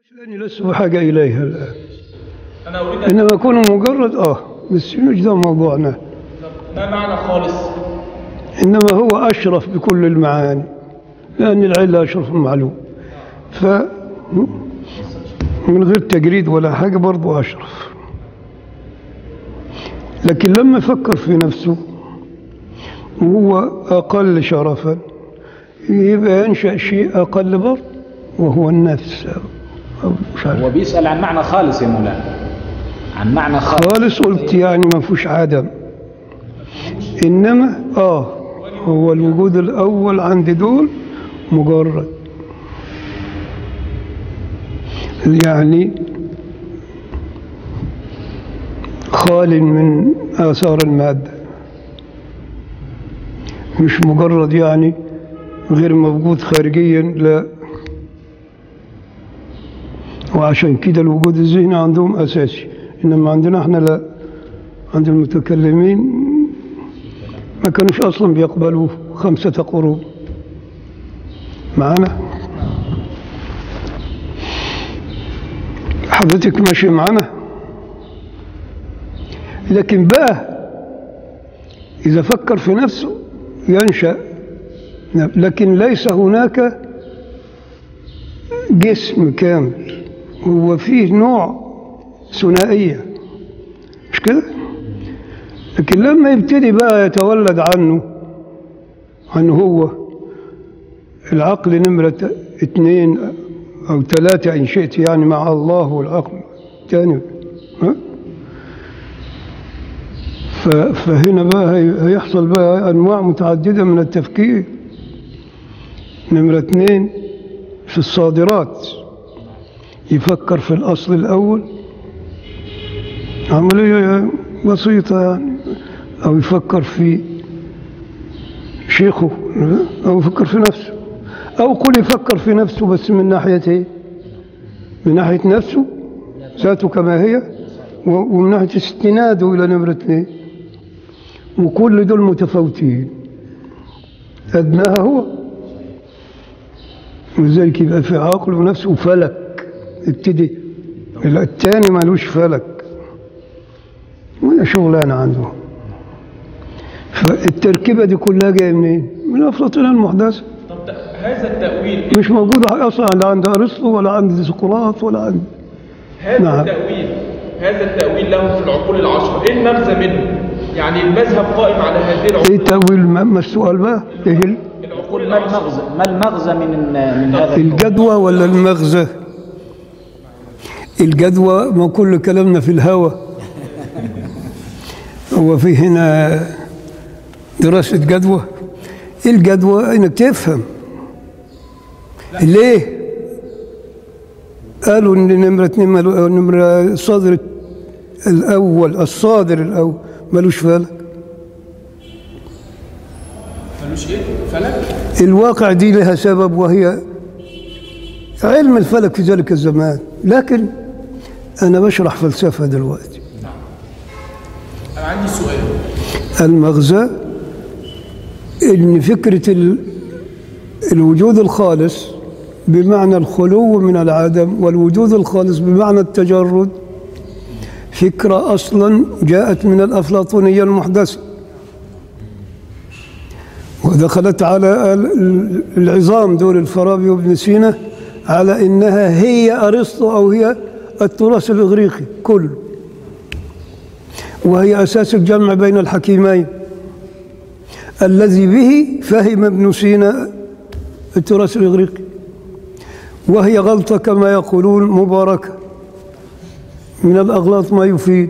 لاني لست بحاجه اليها الان أنا أريد أن انما كونه مجرد اه بس مش ده موضوعنا ما معنى خالص انما هو اشرف بكل المعاني لان العله اشرف المعلوم ف من غير تجريد ولا حاجه برضه اشرف لكن لما يفكر في نفسه وهو اقل شرفا يبقى ينشا شيء اقل برضه وهو النفس أو مش عارف هو بيسأل عن معنى خالص يا مولانا عن معنى خالص خالص قلت يعني ما فيهوش عدم انما اه هو الوجود الاول عند دول مجرد يعني خال من اثار الماده مش مجرد يعني غير موجود خارجيا لا وعشان كده الوجود الذهني عندهم أساسي إنما عندنا إحنا لا عند المتكلمين ما كانوش أصلا بيقبلوا خمسة قرون معنا حضرتك ماشي معنا لكن بقى إذا فكر في نفسه ينشأ لكن ليس هناك جسم كامل هو فيه نوع ثنائية مش كده لكن لما يبتدي بقى يتولد عنه عنه هو العقل نمرة اثنين أو ثلاثة إن شئت يعني مع الله والعقل الثاني ها؟ ف- فهنا بقى هي- هيحصل بقى أنواع متعددة من التفكير نمرة اثنين في الصادرات يفكر في الأصل الأول عملية بسيطة يعني أو يفكر في شيخه أو يفكر في نفسه أو قل يفكر في نفسه بس من ناحية إيه؟ من ناحية نفسه ذاته كما هي و- ومن ناحية استناده إلى نمرة اثنين وكل دول متفاوتين أدناها هو ولذلك يبقى في عقل ونفس وفلك ابتدي الثاني مالوش فلك ولا شغلانة عندهم فالتركيبة دي كلها جاية منين؟ من أفلاطون المحدثة طب ده- هذا التأويل مش موجودة أصلا لا عند أرسطو ولا عند سقراط ولا عند هذا نعم. التأويل هذا التأويل له في العقول العشرة إيه المغزى منه؟ يعني المذهب قائم على هذه إيه العقول تأويل ما ما السؤال بقى؟ إيه ال- العقول يقول ما العشرة المغزى ما المغزى من من هذا الجدوى ولا المغزى؟ الجدوى ما كل كلامنا في الهوى هو في هنا دراسة جدوى إيه الجدوى انك تفهم ليه قالوا ان نمرة اتنين مالو- نمرة الصادر الاول الصادر الاول ملوش فلك ملوش إيه؟ فلك؟ الواقع دي لها سبب وهي علم الفلك في ذلك الزمان لكن أنا بشرح فلسفة دلوقتي أنا عندي سؤال المغزى إن فكرة ال- الوجود الخالص بمعنى الخلو من العدم والوجود الخالص بمعنى التجرد فكرة أصلا جاءت من الأفلاطونية المحدثة ودخلت على ال- العظام دول الفارابي وابن سينا على إنها هي أرسطو أو هي التراث الإغريقي كله وهي أساس الجمع بين الحكيمين الذي به فهم ابن سينا التراث الإغريقي وهي غلطة كما يقولون مباركة من الأغلاط ما يفيد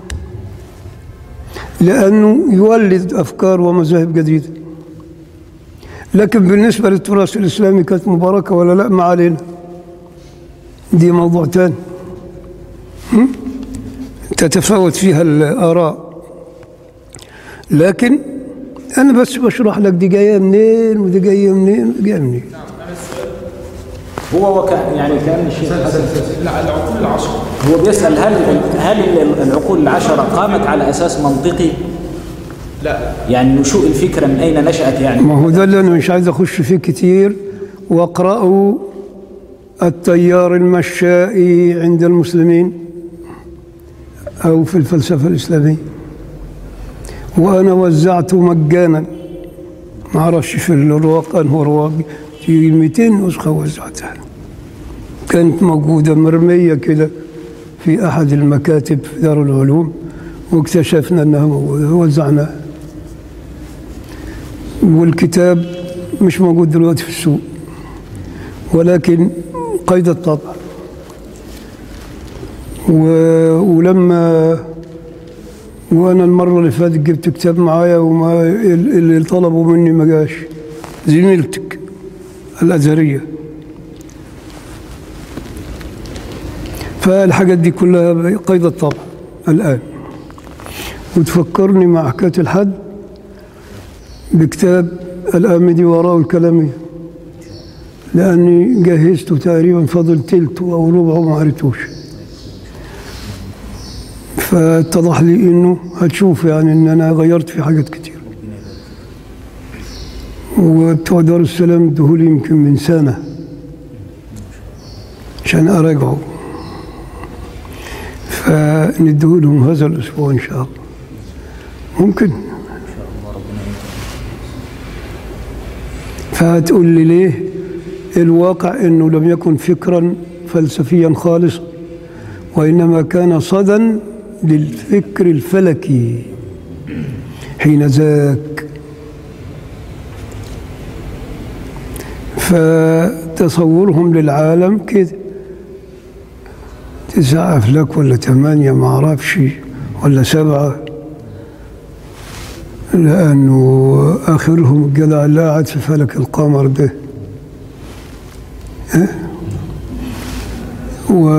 لأنه يولد أفكار ومذاهب جديدة لكن بالنسبة للتراث الإسلامي كانت مباركة ولا لا ما علينا دي موضوع تاني هم؟ تتفاوت فيها الآراء لكن أنا بس بشرح لك دي جاية منين ودي جاية منين ودي جاية منين هو وك يعني كان الشيخ حسن لا العقول العشرة هو بيسأل هل هل العقول العشرة قامت على أساس منطقي؟ لا يعني نشوء الفكرة من أين نشأت يعني؟ ما هو ده اللي أنا مش عايز أخش فيه كتير واقرأوا التيار المشائي عند المسلمين أو في الفلسفة الإسلامية وأنا وزعته مجانا ما أعرفش في الرواق أنه رواق في 200 نسخة وزعتها كانت موجودة مرمية كده في أحد المكاتب في دار العلوم واكتشفنا أنها موجودة وزعناها والكتاب مش موجود دلوقتي في السوق ولكن قيد الطبع و... ولما وانا المره اللي فاتت جبت كتاب معايا وما اللي طلبوا مني ما جاش زميلتك الازهريه فالحاجات دي كلها قيد الطبع الان وتفكرني مع حكايه الحد بكتاب الآمدي وراء الكلامية لأني جهزته تقريبا فاضل تلته أو ربعه ما قريتوش فاتضح لي إنه هتشوف يعني إن أنا غيرت في حاجات كتير وبتوع دار السلام ادهولي يمكن من سنة عشان أراجعه فندهولهم هذا الأسبوع إن شاء الله ممكن فهتقول لي ليه الواقع انه لم يكن فكرا فلسفيا خالصا وانما كان صدى للفكر الفلكي حين ذاك فتصورهم للعالم كده تسعة أفلاك ولا ثمانية ما أعرفش ولا سبعة لأنه آخرهم الجدع لا عاد في فلك القمر ده ها؟ و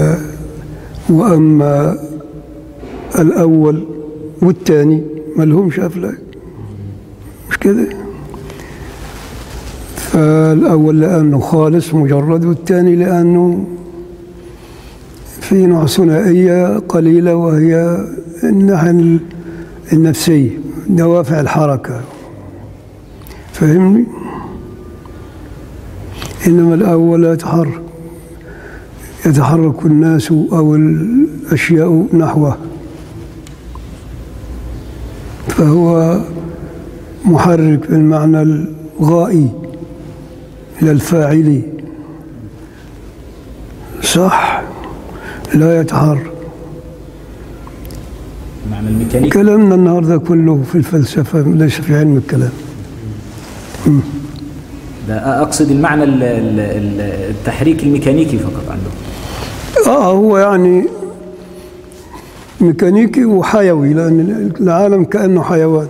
وأما الأول والثاني ما لهمش أفلاك مش كده فالأول لأنه خالص مجرد والثاني لأنه في نوع ثنائية قليلة وهي الناحية النفسية دوافع الحركة فهمني إنما الأول يتحرك يتحرك الناس أو الأشياء نحوه فهو محرك بالمعنى الغائي إلى الفاعل صح لا يتحرك معنى الميكانيك كلامنا النهارده كله في الفلسفة ليس في علم الكلام ده أقصد المعنى ال- ال- ال- التحريك الميكانيكي فقط عندهم اه هو يعني ميكانيكي وحيوي لأن العالم كأنه حيوان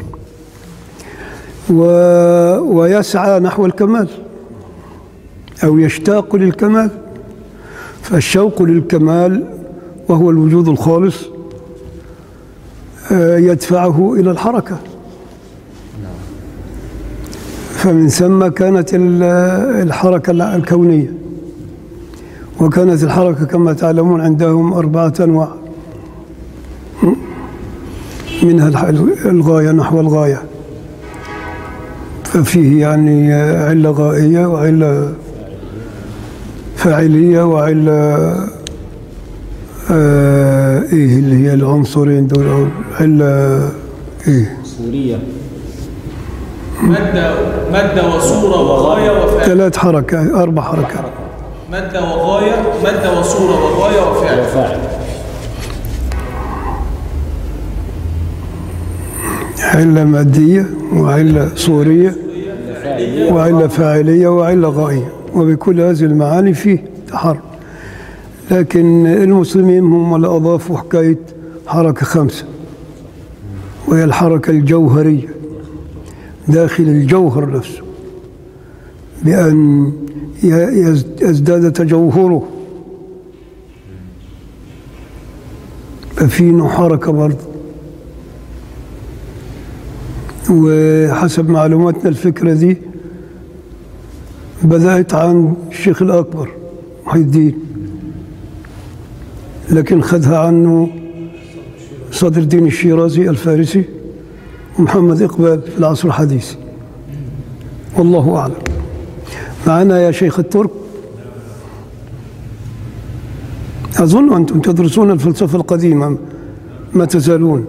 و... ويسعى نحو الكمال أو يشتاق للكمال فالشوق للكمال وهو الوجود الخالص آه، يدفعه إلى الحركة فمن ثم كانت ال- الحركة الكونية وكانت الحركة كما تعلمون عندهم أربعة أنواع منها الح- الغاية نحو الغاية ففيه يعني علة غائية وعلة فاعلية وعلة آه إيه اللي هي العنصرين دول أو علة إيه سورية مادة مادة وصورة وغاية وفعل ثلاث حركات أربع حركات مادة وغاية مادة وصورة وغاية وفعل وفاعل علة مادية وعلة صورية وعلة فاعلية وعلة غائية وبكل هذه المعاني فيه تحرك لكن المسلمين هم اللي أضافوا حكاية حركة خمسة وهي الحركة الجوهرية داخل الجوهر نفسه بأن ي- يز- يزداد تجوهره ففي نوع حركة برضه وحسب معلوماتنا الفكرة دي بدأت عن الشيخ الأكبر محي الدين لكن خدها عنه صدر الدين الشيرازي الفارسي ومحمد إقبال في العصر الحديث والله أعلم معنا يا شيخ الترك أظن أنتم تدرسون الفلسفة القديمة ما تزالون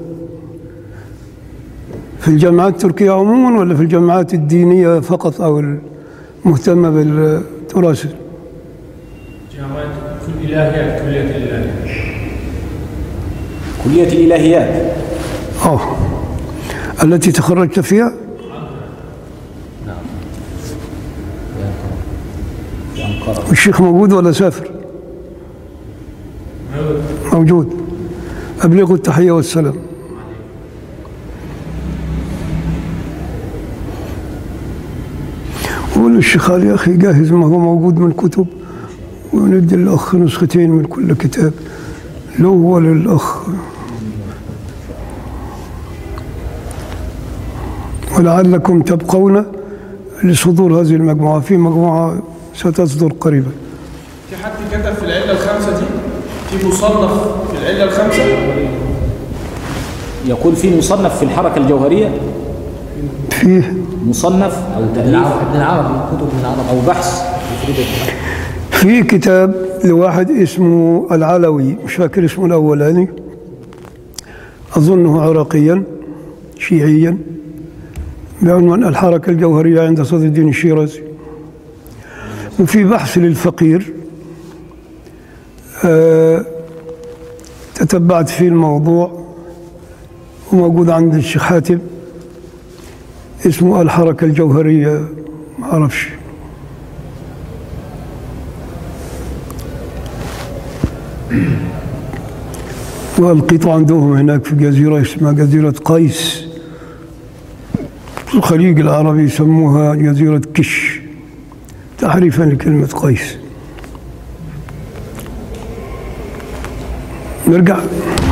في الجامعات التركية عموما ولا في الجامعات الدينية فقط أو المهتمة بالتراث جامعة كل إلهيات كلية الإلهيات كلية الإلهيات أوه. التي تخرجت فيها في أنقرة الشيخ موجود ولا سافر موجود أبلغوا التحية والسلام قول الشيخ علي يا أخي جاهز ما هو موجود من كتب وندي الأخ نسختين من كل كتاب له وللأخ ولعلكم تبقون لصدور هذه المجموعة في مجموعة ستصدر قريبا في حد كتب في العلة الخامسة دي في مصنف في العلة الخامسة يقول في مصنف في الحركة الجوهرية فيه مصنف أو ابن تأليف العرب ابن العرب كتب ابن العرب أو بحث في كتاب لواحد اسمه العلوي مش فاكر اسمه الأولاني أظنه عراقيا شيعيا بعنوان الحركة الجوهرية عند صدر الدين الشيرازي وفي بحث للفقير آه، تتبعت فيه الموضوع وموجود عند الشيخ حاتم اسمه الحركة الجوهرية ما أعرفش والقطع عندهم هناك في جزيرة اسمها جزيرة قيس في الخليج العربي يسموها جزيرة كش تحريفا لكلمة قيس نرجع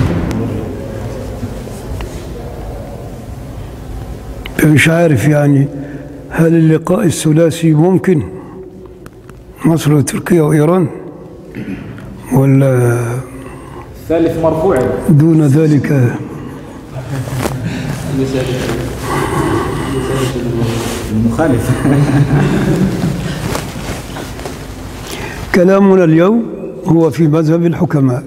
مش عارف يعني هل اللقاء الثلاثي ممكن مصر وتركيا وإيران ولا ثالث مرفوع دون ذلك المخالف كلامنا اليوم هو في مذهب الحكماء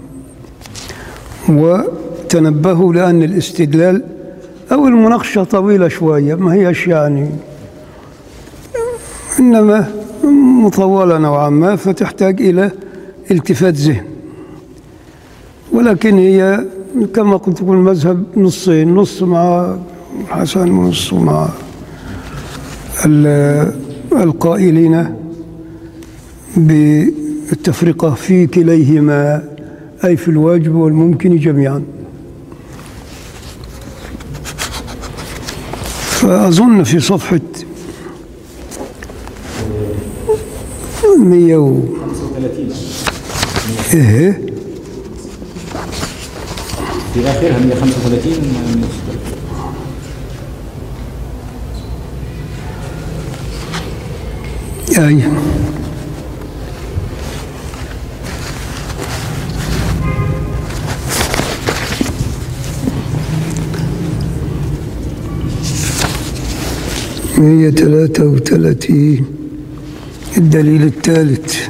وتنبهوا لأن الاستدلال أو المناقشة طويلة شوية ما هيش يعني إنما مطولة نوعا ما فتحتاج إلى التفات ذهن ولكن هي كما قلت لكم المذهب نصين نص مع حسن ونص مع ال- القائلين بالتفرقة في كليهما أي في الواجب والممكن جميعا فأظن في صفحة 100 و... 35 إيه في آخرها 135 أي مية ثلاثة وثلاثين الدليل الثالث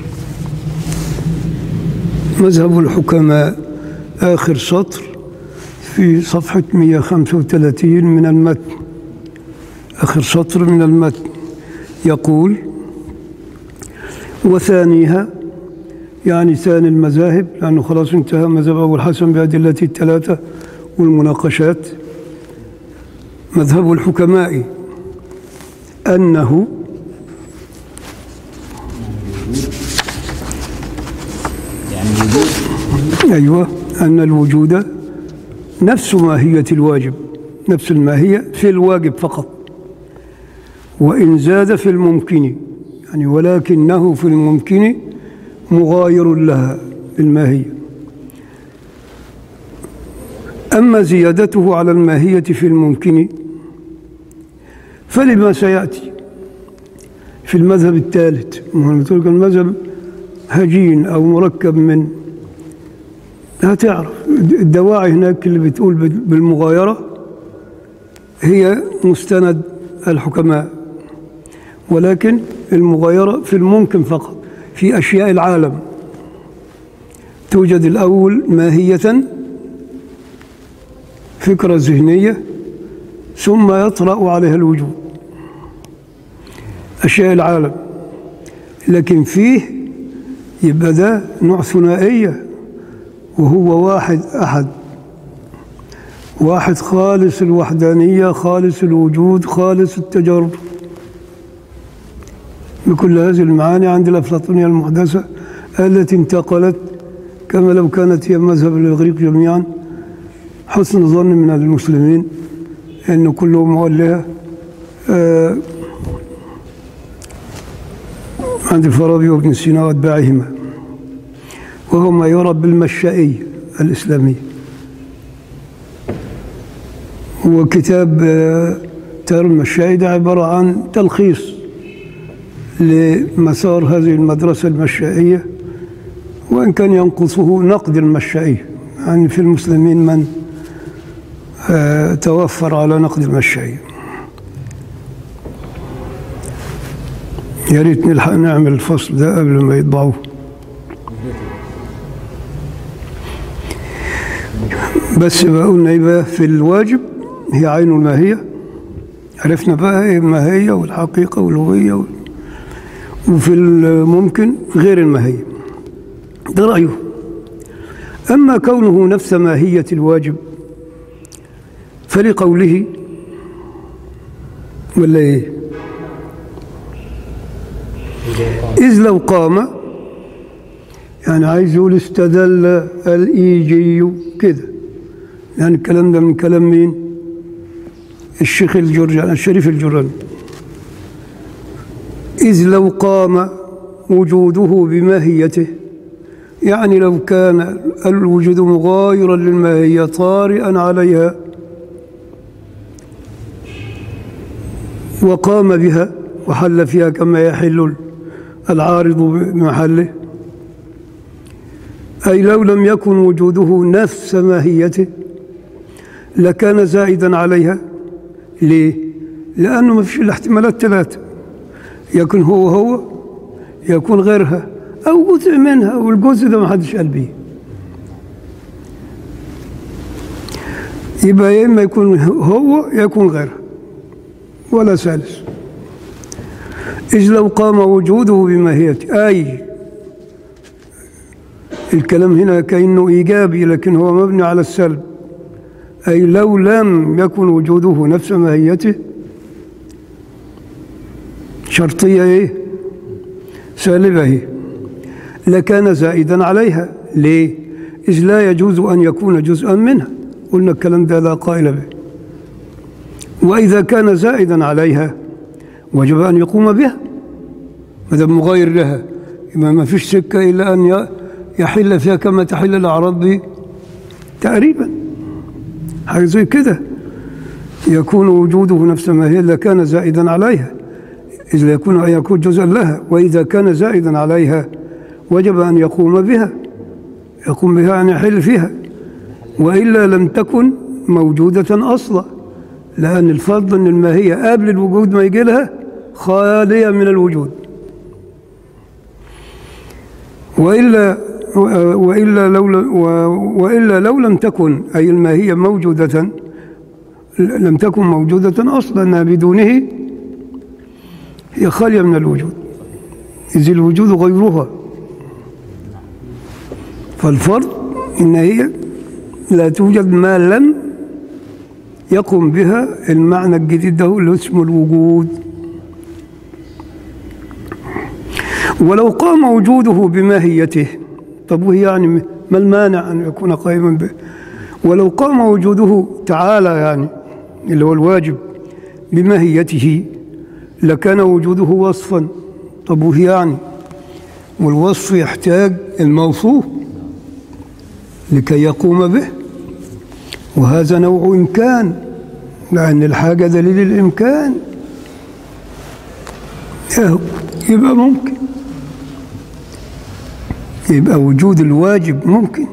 مذهب الحكماء آخر سطر في صفحة 135 من المتن آخر سطر من المتن يقول وثانيها يعني ثاني المذاهب لأنه خلاص انتهى مذهب أبو الحسن بأدلته الثلاثة والمناقشات مذهب الحكماء أنه يعني وجود أيوة أن الوجود نفس ماهية الواجب نفس الماهية في الواجب فقط وإن زاد في الممكن يعني ولكنه في الممكن مغاير لها الماهية أما زيادته على الماهية في الممكن فلما سيأتي في المذهب الثالث مثل المذهب هجين أو مركب من هتعرف الدواعي هناك اللي بتقول بالمغايرة هي مستند الحكماء ولكن المغايرة في الممكن فقط في أشياء العالم توجد الأول ماهية فكرة ذهنية ثم يطرأ عليها الوجود أشياء العالم لكن فيه يبقى ده نوع ثنائية وهو واحد أحد واحد خالص الوحدانية خالص الوجود خالص التجرد بكل هذه المعاني عند الأفلاطونية المحدثة التي انتقلت كما لو كانت هي مذهب الإغريق جميعا حسن ظن من المسلمين أن كلهم مولها آه عند الفارابي وابن سينا واتباعهما وهو ما يرى بالمشائية الإسلامية وكتاب آه، تار المشائي ده عبارة عن تلخيص لمسار هذه المدرسة المشائية وإن كان ينقصه نقد المشائية يعني في المسلمين من آه، توفر على نقد المشائية يا ريت نلحق نعمل الفصل ده قبل ما يطبعوه بس بقى قلنا ايه بقى في الواجب هي عين الماهية عرفنا بقى ايه الماهية والحقيقة والهوية وال- وفي الممكن غير الماهية ده رأيه أما كونه نفس ماهية الواجب فلقوله ولا ايه إذ لو قام يعني عايز يقول استدل الإيجي كده يعني الكلام ده من كلام مين الشيخ الجرجاني الشريف الجرجاني إذ لو قام وجوده بماهيته يعني لو كان الوجود مغايرا للماهية طارئا عليها وقام بها وحل فيها كما يحل العارض بمحله أي لو لم يكن وجوده نفس ماهيته لكان زائدا عليها ليه؟ لأنه ما فيش الاحتمالات ثلاثة يكون هو هو يكون غيرها أو جزء منها والجزء ده ما حدش قال بيه يبقى يا إما يكون هو يكون غيرها ولا ثالث إذ لو قام وجوده بماهيته أي الكلام هنا كأنه إيجابي لكن هو مبني على السلب أي لو لم يكن وجوده نفس ماهيته شرطية إيه سالبة إيه لكان زائدا عليها ليه إذ لا يجوز أن يكون جزءا منها قلنا الكلام ده لا قائل به وإذا كان زائدا عليها وجب أن يقوم بها ما دام مغاير لها يبقى ما فيش سكة إلا أن ي- يحل فيها كما تحل الأعراض دي تقريبا حاجة زي كده يكون وجوده نفس ما هي لكان زائدا عليها إذ لا يكون أن يكون جزءا لها وإذا كان زائدا عليها وجب أن يقوم بها يقوم بها أن يحل فيها وإلا لم تكن موجودة أصلا لأن الفرض أن الماهية قبل الوجود ما يجي لها خالية من الوجود وإلا وإلا لو وإلا لو لم تكن أي الماهية موجودة لم تكن موجودة أصلا بدونه هي خالية من الوجود إذ الوجود غيرها فالفرض إن هي لا توجد ما لم يقم بها المعنى الجديد ده اللي اسمه الوجود ولو قام وجوده بماهيته طب وهي يعني ما المانع أن يكون قائما به ولو قام وجوده تعالى يعني اللي هو الواجب بماهيته لكان وجوده وصفا طب وهي يعني والوصف يحتاج الموصوف لكي يقوم به وهذا نوع إمكان لأن الحاجة دليل الإمكان يهو يبقى ممكن يبقى وجود الواجب ممكن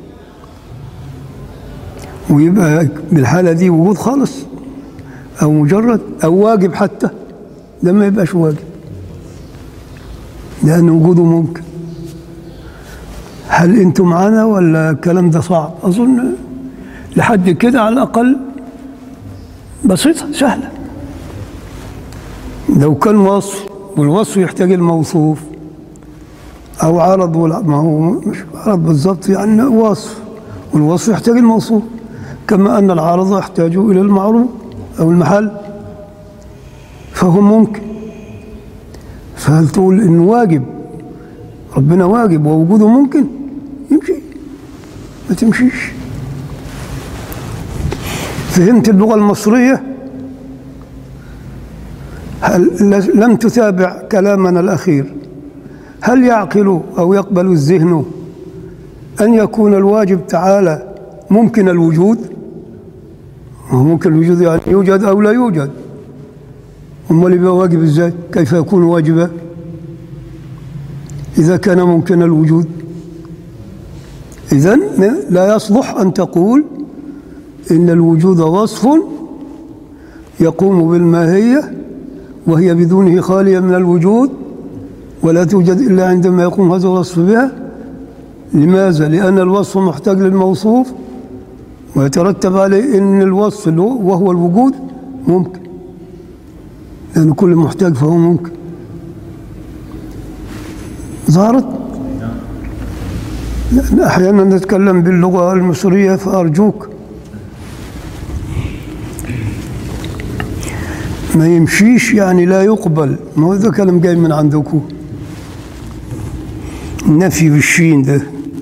ويبقى بالحالة دي وجود خالص أو مجرد أو واجب حتى ده ما يبقاش واجب لأن وجوده ممكن هل انتم معنا ولا الكلام ده صعب اظن لحد كده على الاقل بسيطه سهله لو كان وصف والوصف يحتاج الموصوف او عرض ولا ما هو مش عرض بالضبط يعني وصف والوصف يحتاج الموصوف كما ان العرض يحتاج الى المعروف او المحل فهو ممكن فهل تقول انه واجب ربنا واجب ووجوده ممكن يمشي ما تمشيش فهمت اللغة المصرية هل لم تتابع كلامنا الأخير هل يعقل أو يقبل الذهن أن يكون الواجب تعالى ممكن الوجود هو ممكن الوجود يعني يوجد أو لا يوجد أمال يبقى واجب إزاي كيف يكون واجبا إذا كان ممكن الوجود إذن لا يصلح أن تقول إن الوجود وصف يقوم بالماهية وهي بدونه خالية من الوجود ولا توجد إلا عندما يقوم هذا الوصف بها لماذا؟ لأن الوصف محتاج للموصوف ويترتب عليه أن الوصف اللي هو- وهو الوجود ممكن لأن كل محتاج فهو ممكن ظهرت؟ لأن أحيانا نتكلم باللغة المصرية فأرجوك ما يمشيش يعني لا يقبل ما هو ده كلام جاي من عندكم النفي بالشين ده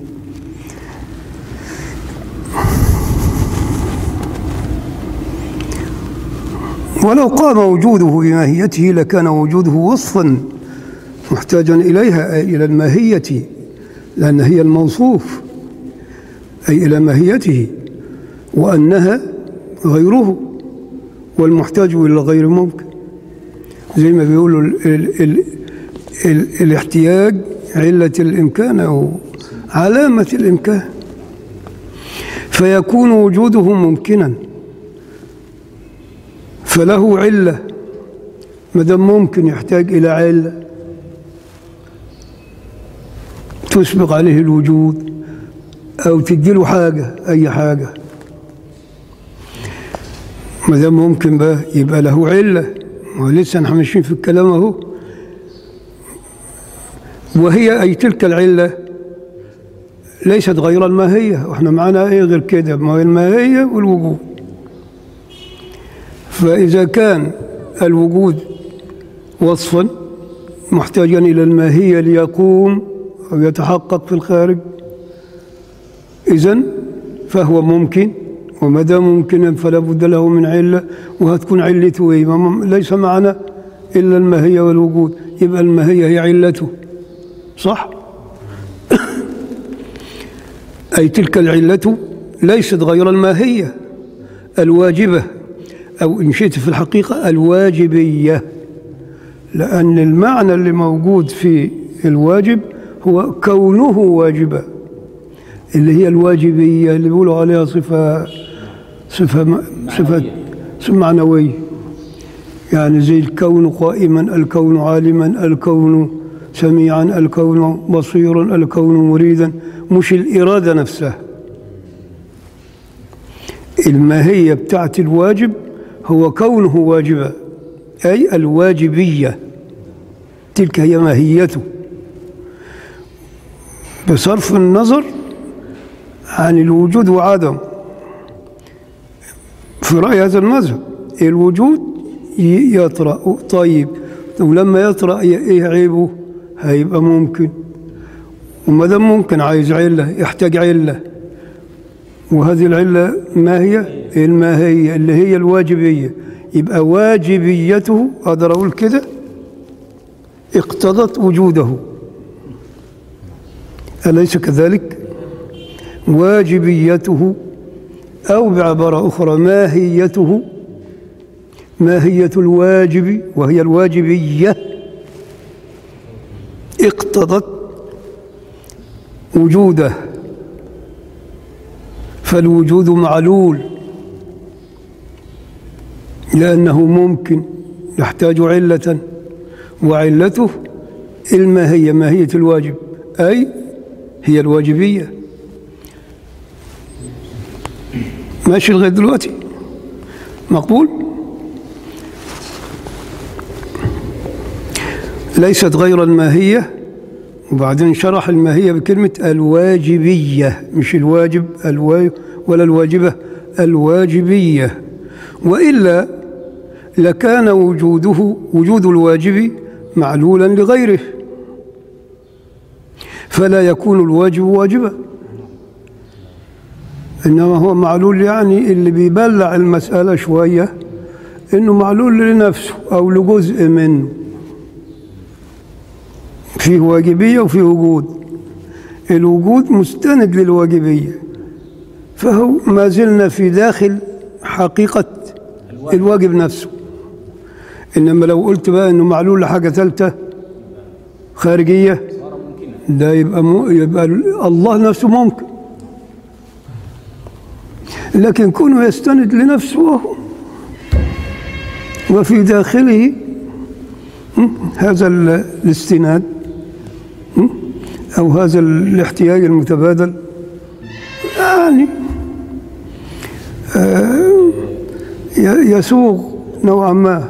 ولو قام وجوده بماهيته لكان وجوده وصفا محتاجا إليها أي إلى الماهية لأن هي الموصوف أي إلى ماهيته وأنها غيره والمحتاج إلى الغير ممكن زي ما بيقولوا ال ال ال ال الاحتياج علة الإمكان أو علامة الإمكان فيكون وجوده ممكنا فله علة ما دام ممكن يحتاج إلى علة تسبق عليه الوجود أو تديله حاجة أي حاجة ما دام ممكن بقى يبقى له علة ولسه احنا ماشيين في الكلام اهو وهي أي تلك العلة ليست غير الماهية واحنا معانا ايه غير كده ما هي الماهية والوجود فإذا كان الوجود وصفا محتاجا إلى الماهية ليقوم أو يتحقق في الخارج إذن فهو ممكن وما دام ممكنا فلا بد له من علة وهتكون علته إيه؟ ما- ليس معنا إلا الماهية والوجود يبقى الماهية هي علته صح؟ أي تلك العلة ليست غير الماهية الواجبة أو إن شئت في الحقيقة الواجبية لأن المعنى اللي موجود في الواجب هو كونه واجبا اللي هي الواجبية اللي بيقولوا عليها صفة صفة م- صفة صفة معنوية يعني زي الكون قائما الكون عالما الكون سميعا الكون بصيرا الكون مريدا مش الإرادة نفسها الماهية بتاعت الواجب هو كونه واجبا أي الواجبية تلك هي ماهيته بصرف النظر عن الوجود وعدم في رأي هذا المذهب الوجود ي- يطرأ طيب ولما يطرأ ي- ايه عيبه هيبقى ممكن وما دام ممكن عايز علة يحتاج علة وهذه العلة ما هي الماهية اللي هي الواجبية يبقى واجبيته أقدر أقول كده اقتضت وجوده أليس كذلك واجبيته أو بعبارة أخرى ماهيته ماهية الواجب وهي الواجبية اقتضت وجوده فالوجود معلول لأنه ممكن يحتاج علة وعلته الماهية ماهية الواجب أي هي الواجبية ماشي لغاية دلوقتي مقبول ليست غير الماهية وبعدين شرح الماهية بكلمة الواجبية مش الواجب الوا ولا الواجبة الواجبية وإلا لكان وجوده وجود الواجب معلولا لغيره فلا يكون الواجب واجبا إنما هو معلول يعني اللي بيبلع المسألة شوية إنه معلول لنفسه أو لجزء منه فيه واجبية وفيه وجود الوجود مستند للواجبية فهو ما زلنا في داخل حقيقة الواجب نفسه إنما لو قلت بقى إنه معلول لحاجة ثالثة خارجية ده يبقى مو يبقى الله نفسه ممكن لكن كونه يستند لنفسه وهو وفي داخله م، هذا ال- الاستناد م، أو هذا الاحتياج المتبادل يعني آه، ي- يسوغ نوعا ما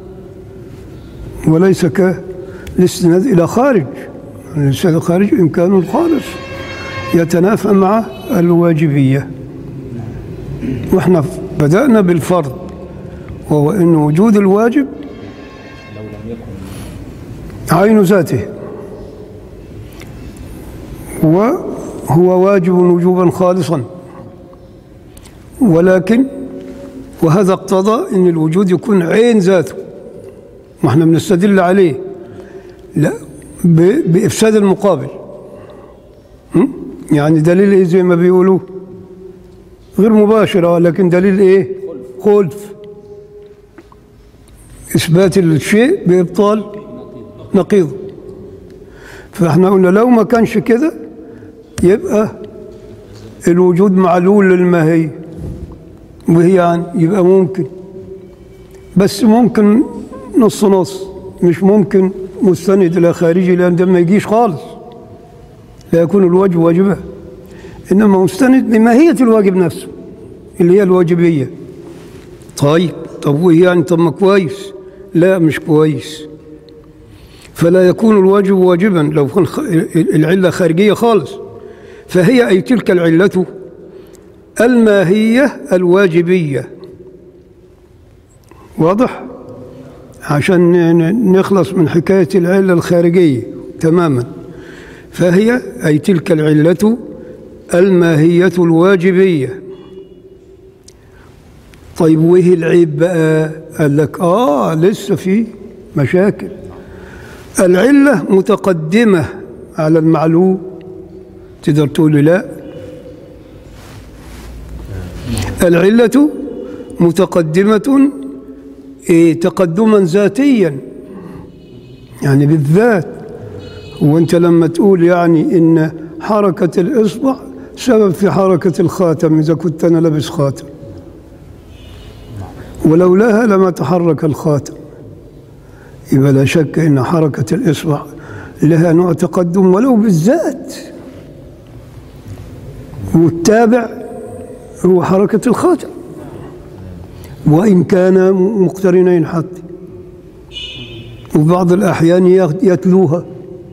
وليس كالاستناد إلى خارج الاستناد الخارج إمكانه خالص يتنافى مع الواجبية واحنا بدأنا بالفرض وهو أن وجود الواجب عين ذاته وهو واجب وجوبا خالصا ولكن وهذا اقتضى أن الوجود يكون عين ذاته ما احنا بنستدل عليه لا ب- بإفساد المقابل م? يعني دليل ايه زي ما بيقولوا غير مباشرة لكن دليل ايه خلف إثبات الشيء بإبطال نقيض فاحنا قلنا لو ما كانش كده يبقى الوجود معلول للماهية وهي يعني يبقى ممكن بس ممكن نص نص مش ممكن مستند إلى خارجي لأن ده ما يجيش خالص لا يكون الواجب واجبا إنما مستند لماهية الواجب نفسه اللي هي الواجبية طيب طب وهي يعني طب ما كويس لا مش كويس فلا يكون الواجب واجبا لو كان خ- العلة خارجية خالص فهي أي تلك العلة الماهية الواجبية واضح عشان ن- ن- نخلص من حكاية العلة الخارجية تماما فهي أي تلك العلة الماهية الواجبية طيب وإيه العيب بقى قال لك آه لسه في مشاكل العلة متقدمة على المعلوم تقدر تقول لي لا العلة متقدمة إيه تقدما ذاتيا يعني بالذات وانت لما تقول يعني ان حركة الإصبع سبب في حركة الخاتم إذا كنت أنا لابس خاتم ولولاها لما تحرك الخاتم يبقى لا شك ان حركه الاصبع لها نوع تقدم ولو بالذات والتابع هو حركه الخاتم وان كان مقترنين حتى وفي بعض الاحيان يتلوها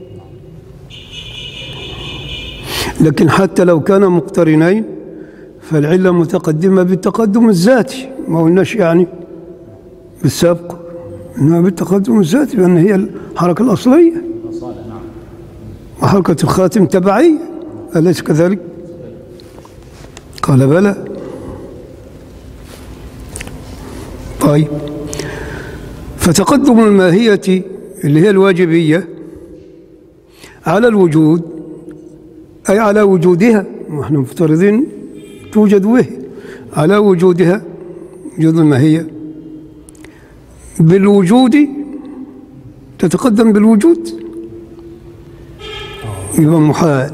لكن حتى لو كان مقترنين فالعله متقدمه بالتقدم الذاتي ما قلناش يعني بالسابق انما بالتقدم الذاتي لان هي الحركه الاصليه وحركه الخاتم تبعيه اليس كذلك؟ قال بلى طيب فتقدم الماهيه اللي هي الواجبيه على الوجود اي على وجودها ونحن مفترضين توجد وهي على وجودها وجود الماهيه بالوجود تتقدم بالوجود يبقى محال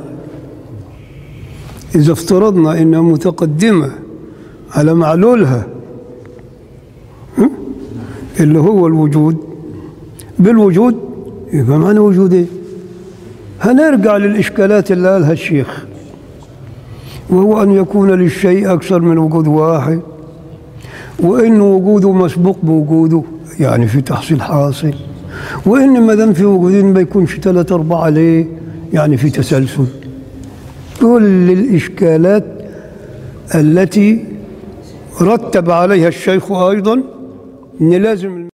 إذا افترضنا إنها متقدمة على معلولها ها؟ اللي هو الوجود بالوجود يبقى معنى وجود إيه؟ هنرجع للإشكالات اللي قالها الشيخ وهو أن يكون للشيء أكثر من وجود واحد وإن وجوده مسبوق بوجوده يعني في تحصيل حاصل وإن ما دام في وجودين ما يكونش ثلاثة أربعة ليه يعني في تسلسل كل الإشكالات التي رتب عليها الشيخ أيضا إن لازم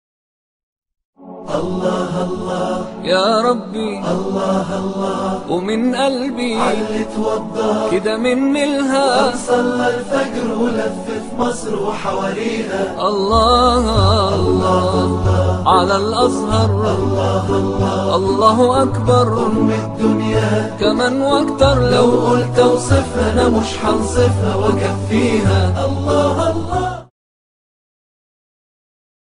يا ربي الله الله ومن قلبي علت وضى كده من الها صلى الفجر ولف في مصر وحواليها الله الله على الأزهر الله الله الله أكبر أم الدنيا كمان واكتر لو لو قلت اوصفها انا مش هنصفها واكفيها الله الله